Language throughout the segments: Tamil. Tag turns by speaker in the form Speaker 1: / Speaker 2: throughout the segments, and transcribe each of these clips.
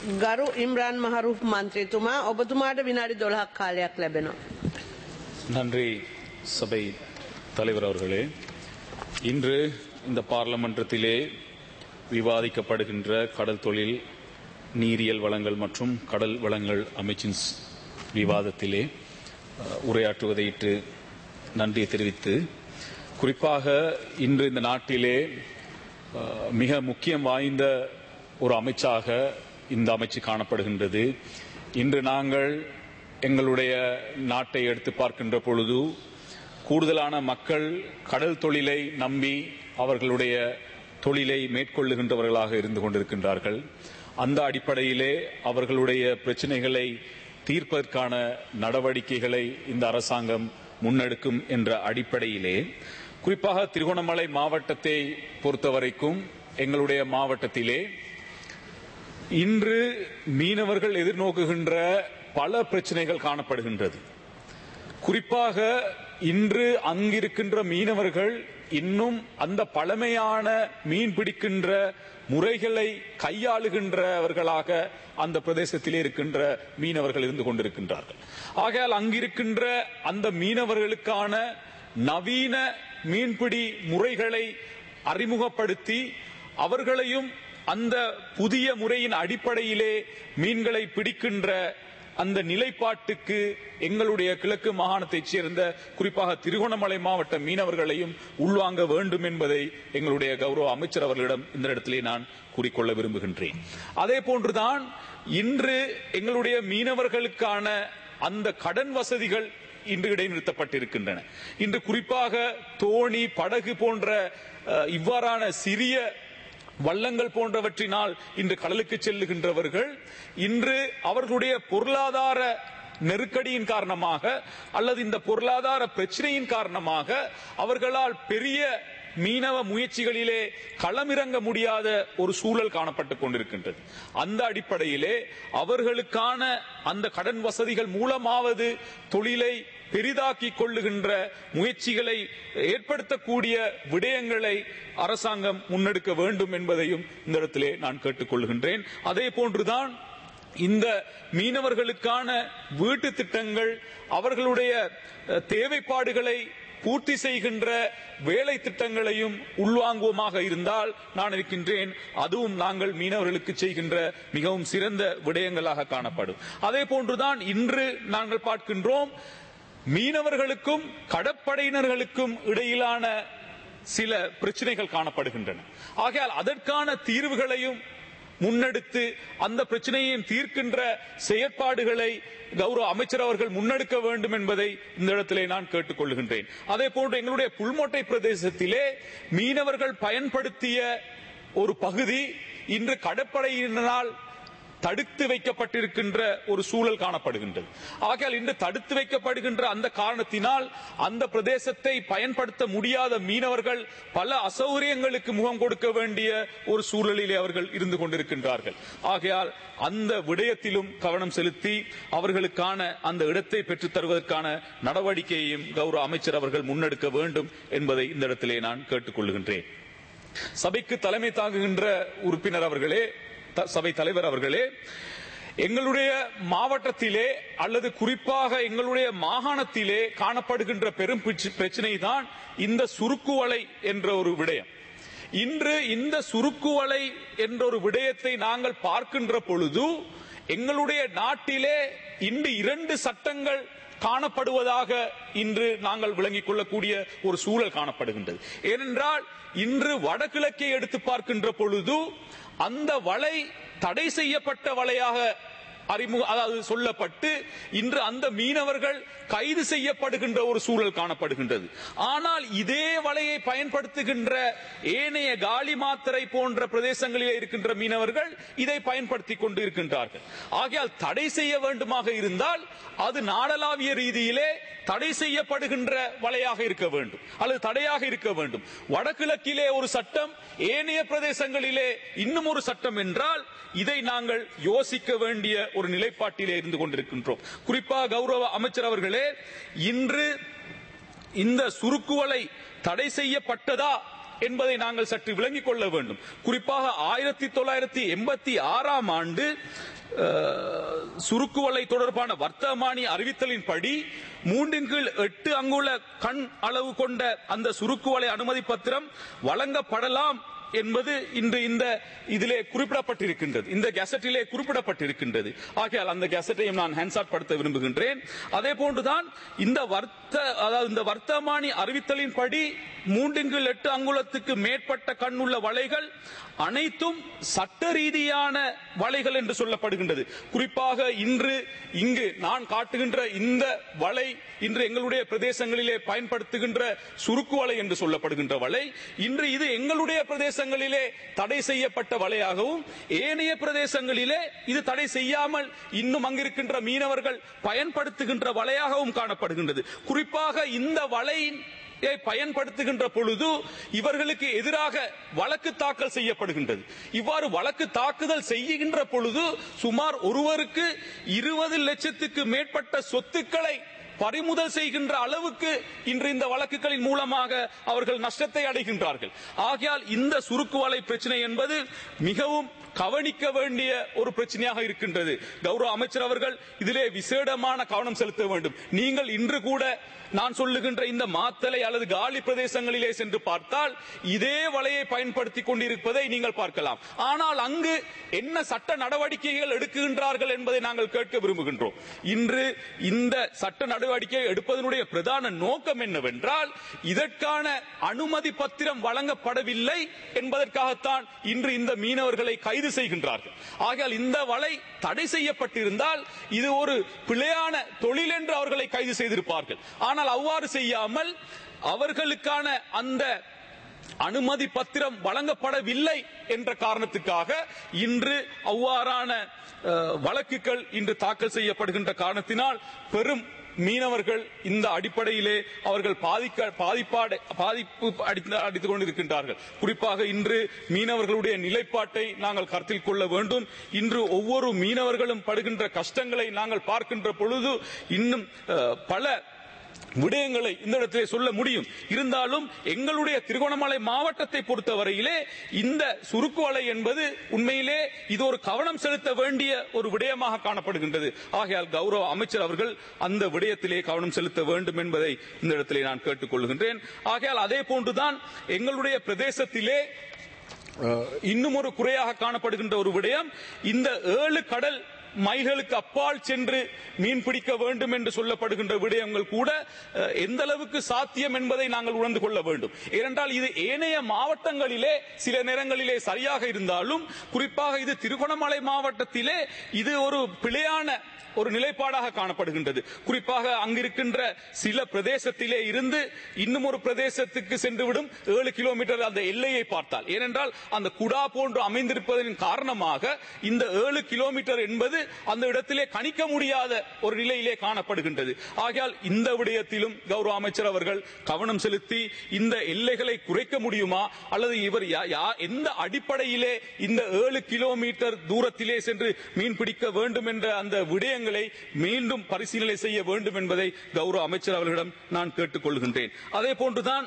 Speaker 1: ගරු ඉම්රාන් මහරුප් මන්ත්‍රීතුමා ඔබතුමාට විනාඩි දොළහක් කාලයක් ලැබෙනවා.
Speaker 2: நன்றி சபை தலைவர் அவர்களே இன்று இந்த பார்லமன்றத்திலே விவாதிக்கப்படுகின்ற கடல் தொழில் நீரியல் வளங்கள் மற்றும் கடல் வளங்கள் அமைச்சின் ஸ்- விவாதத்திலே அஹ், உரையாற்றுவதையிட்டு நன்றியை தெரிவித்து குறிப்பாக இன்று இந்த நாட்டிலே அஹ், மிக முக்கியம் வாய்ந்த ஒரு அமைச்சாக இந்த அமைச்சு காணப்படுகின்றது இன்று நாங்கள் எங்களுடைய நாட்டை எடுத்து பார்க்கின்ற பொழுது கூடுதலான மக்கள் கடல் தொழிலை நம்பி அவர்களுடைய தொழிலை மேற்கொள்ளுகின்றவர்களாக இருந்து கொண்டிருக்கின்றார்கள் அந்த அடிப்படையிலே அவர்களுடைய பிரச்சனைகளை தீர்ப்பதற்கான நடவடிக்கைகளை இந்த அரசாங்கம் முன்னெடுக்கும் என்ற அடிப்படையிலே குறிப்பாக திருகோணமலை மாவட்டத்தை பொறுத்தவரைக்கும் எங்களுடைய மாவட்டத்திலே இன்று மீனவர்கள் எதிர்நோக்குகின்ற பல பிரச்சனைகள் காணப்படுகின்றது குறிப்பாக இன்று அங்கிருக்கின்ற மீனவர்கள் இன்னும் அந்த பழமையான மீன் பிடிக்கின்ற முறைகளை கையாளுகின்றவர்களாக அந்த பிரதேசத்திலே இருக்கின்ற மீனவர்கள் இருந்து கொண்டிருக்கின்றார்கள் ஆகையால் அங்கிருக்கின்ற அந்த மீனவர்களுக்கான நவீன மீன்பிடி முறைகளை அறிமுகப்படுத்தி அவர்களையும் அந்த புதிய முறையின் அடிப்படையிலே மீன்களை பிடிக்கின்ற அந்த நிலைப்பாட்டுக்கு எங்களுடைய கிழக்கு மாகாணத்தைச் சேர்ந்த குறிப்பாக திருகோணமலை மாவட்ட மீனவர்களையும் உள்வாங்க வேண்டும் என்பதை எங்களுடைய கௌரவ அமைச்சர் அவர்களிடம் இந்த இடத்திலே நான் கூறிக்கொள்ள விரும்புகின்றேன் அதே போன்றுதான் இன்று எங்களுடைய மீனவர்களுக்கான அந்த கடன் வசதிகள் இன்று இடைநிறுத்தப்பட்டிருக்கின்றன இன்று குறிப்பாக தோணி படகு போன்ற அஹ், இவ்வாறான சிறிய வள்ளங்கள் போன்றவற்றினால் இன்று கடலுக்கு செல்லுகின்றவர்கள் இன்று அவர்களுடைய பொருளாதார நெருக்கடியின் காரணமாக அல்லது இந்த பொருளாதார பிரச்சனையின் காரணமாக அவர்களால் பெரிய மீனவ முயற்சிகளிலே களமிறங்க முடியாத ஒரு சூழல் காணப்பட்டுக் கொண்டிருக்கின்றது அந்த அடிப்படையிலே அவர்களுக்கான அந்த கடன் வசதிகள் மூலமாவது தொழிலை பெரிதாக்கிக் கொள்ளுகின்ற முயற்சிகளை ஏற்படுத்தக்கூடிய விடயங்களை அரசாங்கம் முன்னெடுக்க வேண்டும் என்பதையும் இந்த இடத்திலே நான் கேட்டுக்கொள்கின்றேன் அதே போன்றுதான் இந்த மீனவர்களுக்கான வீட்டு திட்டங்கள் அவர்களுடைய அஹ், தேவைப்பாடுகளை பூர்த்தி செய்கின்ற வேலை திட்டங்களையும் உள்வாங்குவோமாக இருந்தால் நான் இருக்கின்றேன் அதுவும் நாங்கள் மீனவர்களுக்கு செய்கின்ற மிகவும் சிறந்த விடயங்களாக காணப்படும் அதே போன்றுதான் இன்று நாங்கள் பார்க்கின்றோம் மீனவர்களுக்கும் கடற்படையினர்களுக்கும் இடையிலான சில பிரச்சனைகள் காணப்படுகின்றன ஆகையால் அதற்கான தீர்வுகளையும் முன்னெடுத்து அந்த பிரச்சனையையும் தீர்க்கின்ற செயற்பாடுகளை கௌரவ அமைச்சர் அவர்கள் முன்னெடுக்க வேண்டும் என்பதை இந்த இடத்திலே நான் கேட்டுக்கொள்கின்றேன் அதே போன்று எங்களுடைய புல்மோட்டை பிரதேசத்திலே மீனவர்கள் பயன்படுத்திய ஒரு பகுதி இன்று கடற்படையினரால் தடுத்து வைக்கப்பட்டிருக்கின்ற ஒரு சூழல் காணப்படுகின்றது ஆகையால் இன்று தடுத்து வைக்கப்படுகின்ற அந்த காரணத்தினால் அந்த பிரதேசத்தை பயன்படுத்த முடியாத மீனவர்கள் பல அசௌகரியங்களுக்கு முகம் கொடுக்க வேண்டிய ஒரு சூழலிலே அவர்கள் இருந்து கொண்டிருக்கின்றார்கள் ஆகையால் அந்த விடயத்திலும் கவனம் செலுத்தி அவர்களுக்கான அந்த இடத்தை பெற்றுத் தருவதற்கான நடவடிக்கையையும் கௌரவ அமைச்சர் அவர்கள் முன்னெடுக்க வேண்டும் என்பதை இந்த இடத்திலே நான் கேட்டுக்கொள்கின்றேன் சபைக்கு தலைமை தாங்குகின்ற உறுப்பினர் அவர்களே த- சபை தலைவர் அவர்களே எங்களுடைய மாவட்டத்திலே அல்லது குறிப்பாக எங்களுடைய மாகாணத்திலே காணப்படுகின்ற பெரும் பிச்சு- பிரச்சனை தான் இந்த சுருக்குவலை என்ற ஒரு விடயம் இன்று இந்த சுருக்குவலை என்ற ஒரு விடயத்தை நாங்கள் பார்க்கின்ற பொழுது எங்களுடைய நாட்டிலே இன்று இரண்டு சட்டங்கள் காணப்படுவதாக இன்று நாங்கள் விளங்கிக் கொள்ளக்கூடிய ஒரு சூழல் காணப்படுகின்றது ஏனென்றால் இன்று வடகிழக்கை எடுத்து பார்க்கின்ற பொழுது அந்த வலை தடை செய்யப்பட்ட வலையாக அறிமுக அதாவது சொல்லப்பட்டு இன்று அந்த மீனவர்கள் கைது செய்யப்படுகின்ற ஒரு சூழல் காணப்படுகின்றது ஆனால் இதே வலையை பயன்படுத்துகின்ற ஏனைய காலி மாத்திரை போன்ற பிரதேசங்களிலே இருக்கின்ற மீனவர்கள் இதை பயன்படுத்திக் கொண்டு இருக்கின்றார்கள் ஆகையால் தடை செய்ய வேண்டுமாக இருந்தால் அது நாடளாவிய ரீதியிலே தடை செய்யப்படுகின்ற வலையாக இருக்க வேண்டும் அல்லது தடையாக இருக்க வேண்டும் வடகிழக்கிலே ஒரு சட்டம் ஏனைய பிரதேசங்களிலே இன்னும் ஒரு சட்டம் என்றால் இதை நாங்கள் யோசிக்க வேண்டிய ஒரு நிலைப்பாட்டிலே இருந்து கொண்டிருக்கின்றோம் குறிப்பாக கௌரவ அமைச்சர் அவர்களே இன்று இந்த சுருக்குவலை தடை செய்யப்பட்டதா என்பதை நாங்கள் சற்று விளங்கிக் கொள்ள வேண்டும் குறிப்பாக ஆயிரத்தி தொள்ளாயிரத்தி எண்பத்தி ஆறாம் ஆண்டு அஹ், சுருக்குவலை தொடர்பான வர்த்தமானி அறிவித்தலின்படி மூன்றின் கீழ் எட்டு அங்குல கண் அளவு கொண்ட அந்த சுருக்குவலை அனுமதி பத்திரம் வழங்கப்படலாம் என்பது இன்று இந்த இதிலே குறிப்பிடப்பட்டிருக்கின்றது இந்த கெசட்டிலே குறிப்பிடப்பட்டிருக்கின்றது ஆகையால் அந்த கெசட்டையும் நான் ஹேண்ட்சாட் படுத்த விரும்புகின்றேன் அதே போன்றுதான் இந்த வர்த்த அதாவது இந்த வர்த்தமானி அறிவித்தலின்படி மூன்றின் கீழ் எட்டு அங்குலத்துக்கு மேற்பட்ட கண்ணுள்ள வலைகள் அனைத்தும் சட்ட ரீதியான வலைகள் என்று சொல்லப்படுகின்றது குறிப்பாக இன்று இங்கு நான் காட்டுகின்ற இந்த வலை இன்று எங்களுடைய பிரதேசங்களிலே பயன்படுத்துகின்ற சுருக்கு வலை என்று சொல்லப்படுகின்ற வலை இன்று இது எங்களுடைய பிரதேசங்களிலே தடை செய்யப்பட்ட வலையாகவும் ஏனைய பிரதேசங்களிலே இது தடை செய்யாமல் இன்னும் அங்கிருக்கின்ற மீனவர்கள் பயன்படுத்துகின்ற வலையாகவும் காணப்படுகின்றது குறிப்பாக இந்த வலையின் இதை பயன்படுத்துகின்ற பொழுது இவர்களுக்கு எதிராக வழக்கு தாக்கல் செய்யப்படுகின்றது இவ்வாறு வழக்கு தாக்குதல் செய்கின்ற பொழுது சுமார் ஒருவருக்கு இருபது லட்சத்துக்கு மேற்பட்ட சொத்துக்களை பறிமுதல் செய்கின்ற அளவுக்கு இன்று இந்த வழக்குகளின் மூலமாக அவர்கள் நஷ்டத்தை அடைகின்றார்கள் ஆகையால் இந்த சுருக்கு வலை பிரச்சனை என்பது மிகவும் கவனிக்க வேண்டிய ஒரு பிரச்சனையாக இருக்கின்றது கௌரவ அமைச்சர் அவர்கள் இதிலே விசேடமான கவனம் செலுத்த வேண்டும் நீங்கள் இன்று கூட நான் சொல்லுகின்ற இந்த மாத்தலை அல்லது காலி பிரதேசங்களிலே சென்று பார்த்தால் இதே வலையை பயன்படுத்திக் கொண்டிருப்பதை நீங்கள் பார்க்கலாம் ஆனால் அங்கு என்ன சட்ட நடவடிக்கைகள் எடுக்கின்றார்கள் என்பதை நாங்கள் கேட்க விரும்புகின்றோம் இன்று இந்த சட்ட நடவடிக்கை எடுப்பதனுடைய பிரதான நோக்கம் என்னவென்றால் இதற்கான அனுமதி பத்திரம் வழங்கப்படவில்லை என்பதற்காகத்தான் இன்று இந்த மீனவர்களை கைது செய்கின்றார்கள் ஆகையால் இந்த வலை தடை செய்யப்பட்டிருந்தால் இது ஒரு பிழையான தொழில் என்று அவர்களை கைது செய்திருப்பார்கள் ஆனால் அவ்வாறு செய்யாமல் அவர்களுக்கான அந்த அனுமதி பத்திரம் வழங்கப்படவில்லை என்ற காரணத்துக்காக இன்று அவ்வாறான அஹ், வழக்குகள் இன்று தாக்கல் செய்யப்படுகின்ற காரணத்தினால் பெரும் மீனவர்கள் இந்த அடிப்படையிலே அவர்கள் பாதிக்க பாதிப்பாடு பாதிப்பு அடித்து அடித்துக் கொண்டிருக்கின்றார்கள் குறிப்பாக இன்று மீனவர்களுடைய நிலைப்பாட்டை நாங்கள் கருத்தில் கொள்ள வேண்டும் இன்று ஒவ்வொரு மீனவர்களும் படுகின்ற கஷ்டங்களை நாங்கள் பார்க்கின்ற பொழுது இன்னும் அஹ், பல விடயங்களை இந்த இடத்திலே சொல்ல முடியும் இருந்தாலும் எங்களுடைய திருகோணமலை மாவட்டத்தை பொறுத்தவரையிலே இந்த சுருக்கு வலை என்பது உண்மையிலே இது ஒரு கவனம் செலுத்த வேண்டிய ஒரு விடயமாக காணப்படுகின்றது ஆகையால் கௌரவ அமைச்சர் அவர்கள் அந்த விடயத்திலே கவனம் செலுத்த வேண்டும் என்பதை இந்த இடத்திலே நான் கேட்டுக்கொள்கின்றேன் ஆகையால் அதே போன்றுதான் எங்களுடைய பிரதேசத்திலே அஹ், இன்னும் ஒரு குறையாக காணப்படுகின்ற ஒரு விடயம் இந்த ஏழு கடல் மைல்களுக்கு அப்பால் சென்று மீன் பிடிக்க வேண்டும் என்று சொல்லப்படுகின்ற விடயங்கள் கூட அஹ், எந்த அளவுக்கு சாத்தியம் என்பதை நாங்கள் உணர்ந்து கொள்ள வேண்டும் ஏனென்றால் இது ஏனைய மாவட்டங்களிலே சில நேரங்களிலே சரியாக இருந்தாலும் குறிப்பாக இது திருகோணமலை மாவட்டத்திலே இது ஒரு பிழையான ஒரு நிலைப்பாடாக காணப்படுகின்றது குறிப்பாக அங்கிருக்கின்ற சில பிரதேசத்திலே இருந்து இன்னும் ஒரு பிரதேசத்துக்கு சென்றுவிடும் ஏழு கிலோமீட்டர் அந்த எல்லையை பார்த்தால் ஏனென்றால் அந்த குடா போன்று அமைந்திருப்பதன் காரணமாக இந்த ஏழு கிலோமீட்டர் என்பது அந்த இடத்திலே கணிக்க முடியாத ஒரு நிலையிலே காணப்படுகின்றது ஆகையால் இந்த விடயத்திலும் கௌரவ அமைச்சர் அவர்கள் கவனம் செலுத்தி இந்த எல்லைகளை குறைக்க முடியுமா அல்லது இவர் யா- யா- எந்த அடிப்படையிலே இந்த ஏழு கிலோமீட்டர் தூரத்திலே சென்று மீன் பிடிக்க வேண்டும் என்ற அந்த விடயங்களை மீண்டும் பரிசீலனை செய்ய வேண்டும் என்பதை கௌரவ அமைச்சர் அவர்களிடம் நான் கேட்டுக்கொள்கின்றேன் அதே போன்றுதான்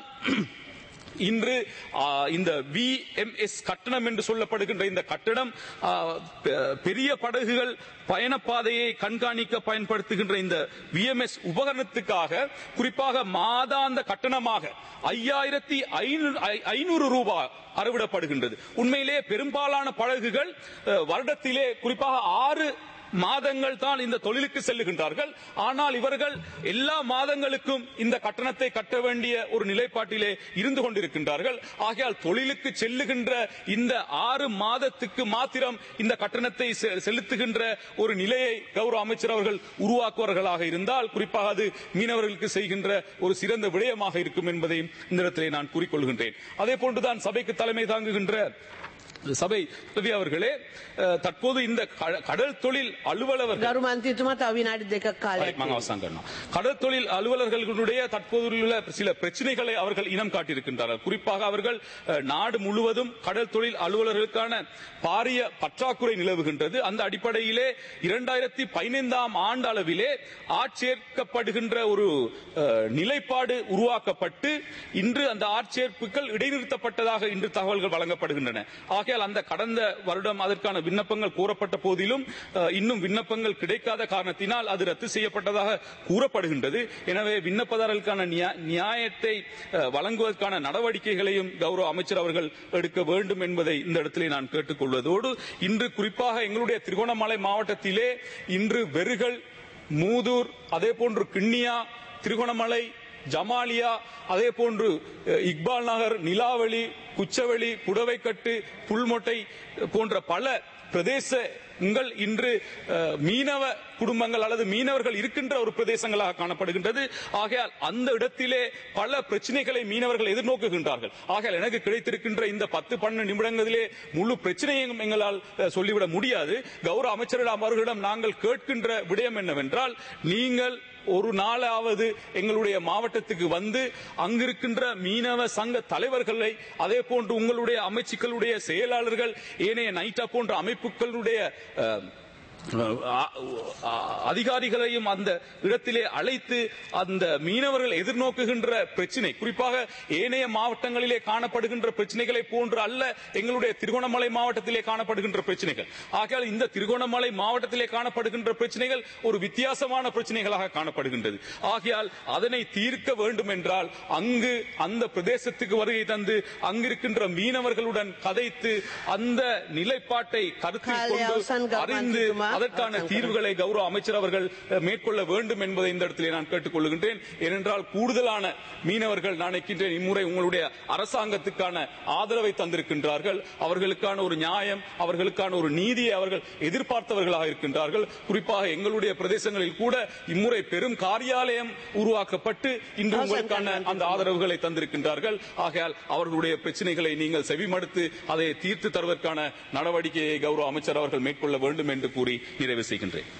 Speaker 2: இன்று ஆ, இந்த விஎம்எஸ் கட்டணம் என்று சொல்லப்படுகின்ற இந்த கட்டணம் ஆ, பெ- பெரிய படகுகள் பயணப்பாதையை கண்காணிக்க பயன்படுத்துகின்ற இந்த விஎம்எஸ் உபகரணத்துக்காக குறிப்பாக மாதாந்த கட்டணமாக ஐயாயிரத்தி ஐநூறு ரூபாய் அறவிடப்படுகின்றது உண்மையிலே பெரும்பாலான படகுகள் அ, வருடத்திலே குறிப்பாக ஆறு மாதங்கள் தான் இந்த தொழிலுக்கு செல்லுகின்றார்கள் ஆனால் இவர்கள் எல்லா மாதங்களுக்கும் இந்த கட்டணத்தை கட்ட வேண்டிய ஒரு நிலைப்பாட்டிலே இருந்து கொண்டிருக்கின்றார்கள் ஆகையால் தொழிலுக்கு செல்லுகின்ற இந்த ஆறு மாதத்துக்கு மாத்திரம் இந்த கட்டணத்தை செ- செலுத்துகின்ற ஒரு நிலையை கௌரவ அமைச்சர் அவர்கள் உருவாக்குவார்களாக இருந்தால் குறிப்பாக அது மீனவர்களுக்கு செய்கின்ற ஒரு சிறந்த விடயமாக இருக்கும் என்பதையும் இந்த இடத்திலே நான் கூறிக்கொள்கின்றேன் அதே போன்றுதான் சபைக்கு தலைமை தாங்குகின்ற சபை ரவி அவர்களே அஹ், தற்போது இந்த க- கடல் தொழில் அலுவலர்கள்
Speaker 1: ගරු මන්ත්‍රීතුමා තව විනාඩි දෙකක් කාලයක්
Speaker 2: மங்க அவசானம் කරනවා. கடல் தொழில் அலுவலர்களுடைய தற்போதுள்ள சில பிரச்சனைகளை அவர்கள் இனம் காட்டியிருக்கின்றார்கள் குறிப்பாக அவர்கள் அஹ், நாடு முழுவதும் கடல் தொழில் அலுவலர்களுக்கான பாரிய பற்றாக்குறை நிலவுகின்றது அந்த அடிப்படையிலே இரண்டாயிரத்தி பதினைந்தாம் ஆண்டு அளவிலே ஆட்சேர்க்கப்படுகின்ற ஒரு அஹ், நிலைப்பாடு உருவாக்கப்பட்டு இன்று அந்த ஆட்சேர்ப்புகள் இடைநிறுத்தப்பட்டதாக இன்று தகவல்கள் வழங்கப்படுகின்றன ஆகையால் ஆகையால் அந்த கடந்த வருடம் அதற்கான விண்ணப்பங்கள் கூறப்பட்ட போதிலும் அஹ், இன்னும் விண்ணப்பங்கள் கிடைக்காத காரணத்தினால் அது ரத்து செய்யப்பட்டதாக கூறப்படுகின்றது எனவே விண்ணப்பதாரர்களுக்கான நியா- நியாயத்தை அஹ், வழங்குவதற்கான நடவடிக்கைகளையும் கௌரவ அமைச்சர் அவர்கள் எடுக்க வேண்டும் என்பதை இந்த இடத்திலே நான் கேட்டுக்கொள்வதோடு இன்று குறிப்பாக எங்களுடைய திருகோணமலை மாவட்டத்திலே இன்று வெறுகள் மூதூர் அதே போன்று கிண்ணியா திருகோணமலை ஜமாலியா அதே போன்று அஹ், இக்பால் நகர் நிலாவளி குச்சவெளி புடவைக்கட்டு புல்மொட்டை போன்ற பல பிரதேசங்கள் இன்று அஹ், மீனவ குடும்பங்கள் அல்லது மீனவர்கள் இருக்கின்ற ஒரு பிரதேசங்களாக காணப்படுகின்றது ஆகையால் அந்த இடத்திலே பல பிரச்சனைகளை மீனவர்கள் எதிர்நோக்குகின்றார்கள் ஆகையால் எனக்கு கிடைத்திருக்கின்ற இந்த பத்து பன்னெண்டு நிமிடங்களிலே முழு பிரச்சனையும் எங்களால் அஹ், சொல்லிவிட முடியாது கௌரவ அமைச்சரிடம் அவர்களிடம் நாங்கள் கேட்கின்ற விடயம் என்னவென்றால் நீங்கள் ஒரு நாளாவது எங்களுடைய மாவட்டத்துக்கு வந்து அங்கிருக்கின்ற மீனவ சங்க தலைவர்களை அதே போன்று உங்களுடைய அமைச்சுக்களுடைய செயலாளர்கள் ஏனைய நைட்டா போன்ற அமைப்புகளுடைய அஹ், அஹ், அஹ், அதிகாரிகளையும் அந்த இடத்திலே அழைத்து அந்த மீனவர்கள் எதிர்நோக்குகின்ற பிரச்சினை குறிப்பாக ஏனைய மாவட்டங்களிலே காணப்படுகின்ற பிரச்சனைகளை போன்று அல்ல எங்களுடைய திருகோணமலை மாவட்டத்திலே காணப்படுகின்ற பிரச்சனைகள் ஆகையால் இந்த திருகோணமலை மாவட்டத்திலே காணப்படுகின்ற பிரச்சனைகள் ஒரு வித்தியாசமான பிரச்சனைகளாக காணப்படுகின்றது ஆகையால் அதனை தீர்க்க வேண்டும் என்றால் அங்கு அந்த பிரதேசத்துக்கு வருகை தந்து அங்கிருக்கின்ற மீனவர்களுடன் கதைத்து அந்த நிலைப்பாட்டை கருத்தில்
Speaker 1: காலை அவசான்
Speaker 2: கொண்டு
Speaker 1: கவனம்
Speaker 2: அறிந்து
Speaker 1: தீர்க்குமா?
Speaker 2: அதற்கான
Speaker 1: அவசான்
Speaker 2: தீர்வுகளை கௌரவ அமைச்சர் அவர்கள் அஹ், மேற்கொள்ள வேண்டும் என்பதை இந்த இடத்திலே நான் கேட்டுக்கொள்கின்றேன் ஏனென்றால் கூடுதலான மீனவர்கள் நான் நினைக்கின்றேன் இம்முறை உங்களுடைய அரசாங்கத்துக்கான ஆதரவை தந்திருக்கின்றார்கள் அவர்களுக்கான ஒரு நியாயம் அவர்களுக்கான ஒரு நீதியை அவர்கள் எதிர்பார்த்தவர்களாக இருக்கின்றார்கள் குறிப்பாக எங்களுடைய பிரதேசங்களில் கூட இம்முறை பெரும் காரியாலயம் உருவாக்கப்பட்டு இன்று உங்களுக்கான அந்த ஆதரவுகளை தந்திருக்கின்றார்கள் ஆகையால் அவர்களுடைய பிரச்சனைகளை நீங்கள் செவிமடுத்து அதை தீர்த்து தருவதற்கான நடவடிக்கையை கௌரவ அமைச்சர் அவர்கள் மேற்கொள்ள வேண்டும் என்று கூறி நிறைவு செய்கின்றேன்